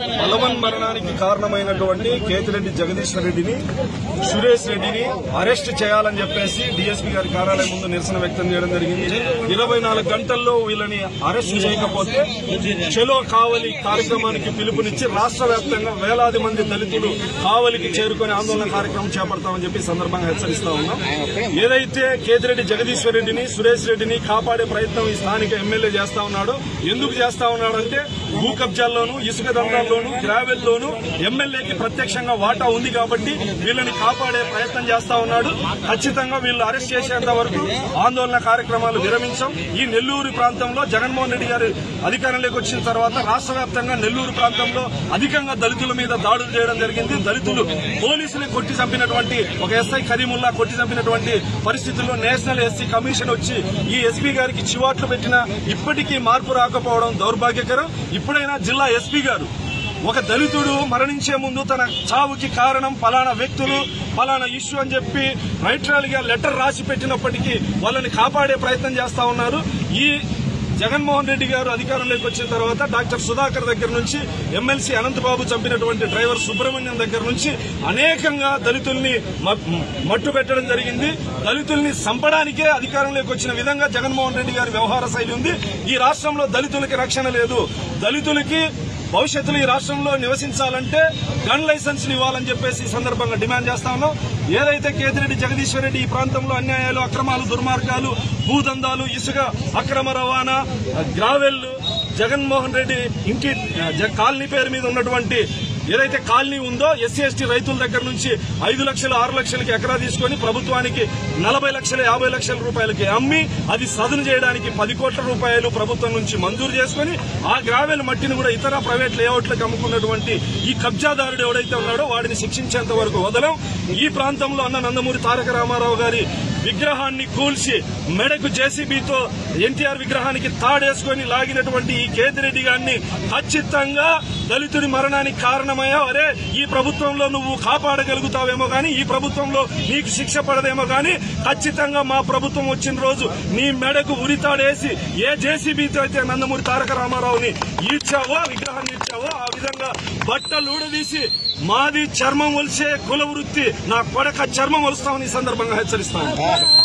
బలవన్ మరణానికి కారణమైనటువంటి కేతిరెడ్డి జగదీశ్వర్ రెడ్డిని సురేష్ రెడ్డిని అరెస్ట్ చేయాలని చెప్పేసి డీఎస్పీ గారి కార్యాలయం ముందు నిరసన వ్యక్తం చేయడం జరిగింది ఇరవై నాలుగు గంటల్లో వీళ్ళని అరెస్ట్ చేయకపోతే చెలో కావలి కార్యక్రమానికి పిలుపునిచ్చి రాష్ట్ర వ్యాప్తంగా వేలాది మంది దళితులు కావలికి చేరుకుని ఆందోళన కార్యక్రమం చేపడతామని చెప్పి ఈ సందర్భంగా హెచ్చరిస్తా ఉన్నాం ఏదైతే కేతిరెడ్డి జగదీశ్వర్ రెడ్డిని సురేష్ రెడ్డిని కాపాడే ప్రయత్నం ఈ స్థానిక ఎమ్మెల్యే చేస్తా ఉన్నాడు ఎందుకు చేస్తా ఉన్నాడంటే భూ కబ్జాల్లోనూ ఇసుక దందాల్లోనూ గ్రావెల్లోనూ ఎమ్మెల్యేకి ప్రత్యక్షంగా వాటా ఉంది కాబట్టి వీళ్ళని కాపాడే ప్రయత్నం చేస్తా ఉన్నాడు ఖచ్చితంగా వీళ్ళు అరెస్ట్ చేసేంత వరకు ఆందోళన కార్యక్రమాలు విరమించాం ఈ నెల్లూరు ప్రాంతంలో జగన్మోహన్ రెడ్డి గారు అధికారంలోకి వచ్చిన తర్వాత రాష్ట్ర వ్యాప్తంగా నెల్లూరు ప్రాంతంలో అధికంగా దళితుల మీద దాడులు చేయడం జరిగింది దళితులు పోలీసులు కొట్టి చంపినటువంటి ఒక ఎస్ఐ కరీముల్లా కొట్టి చంపినటువంటి పరిస్థితుల్లో నేషనల్ ఎస్సీ కమిషన్ వచ్చి ఈ ఎస్పీ గారికి చివాట్లు పెట్టినా ఇప్పటికీ మార్పు రాకపోవడం దౌర్భాగ్యకరం ఇప్పుడైనా జిల్లా ఎస్పీ గారు ఒక దళితుడు మరణించే ముందు తన చావుకి కారణం ఫలానా వ్యక్తులు ఫలానా ఇష్యూ అని చెప్పి రైట్రాల్ గా లెటర్ రాసి పెట్టినప్పటికీ వాళ్ళని కాపాడే ప్రయత్నం చేస్తా ఉన్నారు ఈ జగన్మోహన్ రెడ్డి గారు అధికారంలోకి వచ్చిన తర్వాత డాక్టర్ సుధాకర్ దగ్గర నుంచి ఎమ్మెల్సీ అనంతబాబు చంపినటువంటి డ్రైవర్ సుబ్రహ్మణ్యం దగ్గర నుంచి అనేకంగా దళితుల్ని మ- మట్టు పెట్టడం జరిగింది దళితుల్ని చంపడానికే అధికారంలోకి వచ్చిన విధంగా జగన్మోహన్ రెడ్డి గారి వ్యవహార శైలి ఉంది ఈ రాష్ట్రంలో దళితులకి రక్షణ లేదు దళితులకి భవిష్యత్తులో ఈ రాష్ట్రంలో నివసించాలంటే గన్ లైసెన్స్ ఇవ్వాలని చెప్పేసి ఈ సందర్భంగా డిమాండ్ చేస్తా ఉన్నాం ఏదైతే కేతిరెడ్డి జగదీశ్వర్ రెడ్డి ఈ ప్రాంతంలో అన్యాయాలు అక్రమాలు దుర్మార్గాలు భూదందాలు ఇసుక అక్రమ రవాణా గ్రావెల్ జగన్మోహన్ రెడ్డి ఇంటి జ- కాలనీ పేరు మీద ఉన్నటువంటి ఏదైతే కాలనీ ఉందో ఎస్సీ ఎస్టీ రైతుల దగ్గర నుంచి ఐదు లక్షలు ఆరు లక్షలకి ఎకరా తీసుకొని ప్రభుత్వానికి నలభై లక్షల యాభై లక్షల రూపాయలకి అమ్మి అది సదును చేయడానికి పది కోట్ల రూపాయలు ప్రభుత్వం నుంచి మంజూరు చేసుకొని ఆ గ్రావెల్ మట్టిని కూడా ఇతర ప్రైవేట్ లేఅవుట్లకు అమ్ముకున్నటువంటి ఈ కబ్జాదారుడు ఎవడైతే ఉన్నాడో వాడిని శిక్షించేంత వరకు వదలం ఈ ప్రాంతంలో అన్న నందమూరి తారక రామారావు గారి విగ్రహాన్ని కూల్చి మెడకు జేసీబీతో ఎన్టీఆర్ విగ్రహానికి తాడేసుకొని లాగినటువంటి ఈ కేతిరెడ్డి గారిని ఖచ్చితంగా దళితుడి మరణానికి కారణమయ్యా అరే ఈ ప్రభుత్వంలో నువ్వు కాపాడగలుగుతావేమో గానీ ఈ ప్రభుత్వంలో నీకు శిక్ష పడదేమో గానీ ఖచ్చితంగా మా ప్రభుత్వం వచ్చిన రోజు నీ మెడకు ఉరితాడేసి ఏ జేసీబీతో అయితే నందమూరి తారక రామారావుని ఈడ్చావో విగ్రహాన్ని ఈడ్చావో ఆ విధంగా బట్టలు ఊడదీసి మాది చర్మం ఒలిసే కుల వృత్తి నా కొడక చర్మం ఒలుస్తామని ఈ సందర్భంగా హెచ్చరిస్తాను